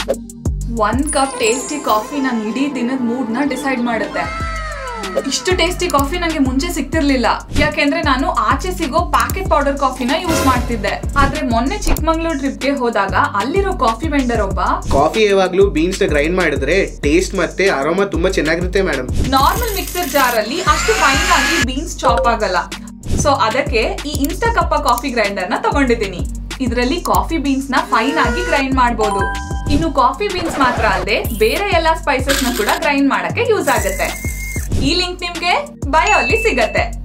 ಒಂದ್ cup tasty coffee ನನ್ ಇಡೀ ದಿನದ ಮೂಡ್ ನ ಡಿಸೈಡ್ ಮಾಡುತ್ತೆ ಇಷ್ಟು ಟೇಸ್ಟಿ ಕಾಫಿ ನಂಗೆ ಮುಂಚೆ ಸಿಗ್ತಿರ್ಲಿಲ್ಲ ಯಾಕೆಂದ್ರೆ ನಾನು ಆಚೆ ಸಿಗೋ ಪ್ಯಾಕೆಟ್ ಪೌಡರ್ ಕಾಫಿನ ಯೂಸ್ ಮಾಡ್ತಿದ್ದೆ ಆದ್ರೆ ಮೊನ್ನೆ ಚಿಕ್ಕಮಂಗ್ಳೂರ್ ಟ್ರಿಪ್ಗೆ ಹೋದಾಗ ಅಲ್ಲಿರೋ ಕಾಫಿ ವೆಂಡರ್ ಒಬ್ಬ ಕಾಫಿ ಯಾವಾಗ್ಲೂ ಬೀನ್ಸ್ ನ ಗ್ರೈಂಡ್ ಮಾಡಿದ್ರೆ ಟೇಸ್ಟ್ ಮತ್ತೆ ಅರೋಮಾ ತುಂಬಾ ಚೆನ್ನಾಗಿರುತ್ತೆ ಮೇಡಮ್ ನಾರ್ಮಲ್ ಮಿಕ್ಸರ್ ಜಾರ್ ಅಲ್ಲಿ ಅಷ್ಟು ಫೈನ್ ಆಗಿ ಬೀನ್ಸ್ ಚಾಪ್ ಆಗಲ್ಲ ಸೊ ಅದಕ್ಕೆ ಈ ಇನ್ಸ್ಟಾ ಕಪ್ಪ ಕಾಫಿ ಗ್ರೈಂಡರ್ ನ ತಗೊಂಡಿದ್ದೀನಿ ಇದರಲ್ಲಿ ಕಾಫಿ ಬೀನ್ಸ್ ನ ಫೈನ್ ಆಗಿ ಗ್ರೈಂಡ್ ಮಾಡಬಹುದು ಇನ್ನು ಕಾಫಿ ಬೀನ್ಸ್ ಮಾತ್ರ ಅಲ್ಲದೆ ಬೇರೆ ಎಲ್ಲಾ ಸ್ಪೈಸಸ್ ನ ಕೂಡ ಗ್ರೈಂಡ್ ಮಾಡಕ್ಕೆ ಯೂಸ್ ಆಗುತ್ತೆ ಈ ಲಿಂಕ್ ನಿಮ್ಗೆ ಬಯೋ ಅಲ್ಲಿ ಸಿಗತ್ತೆ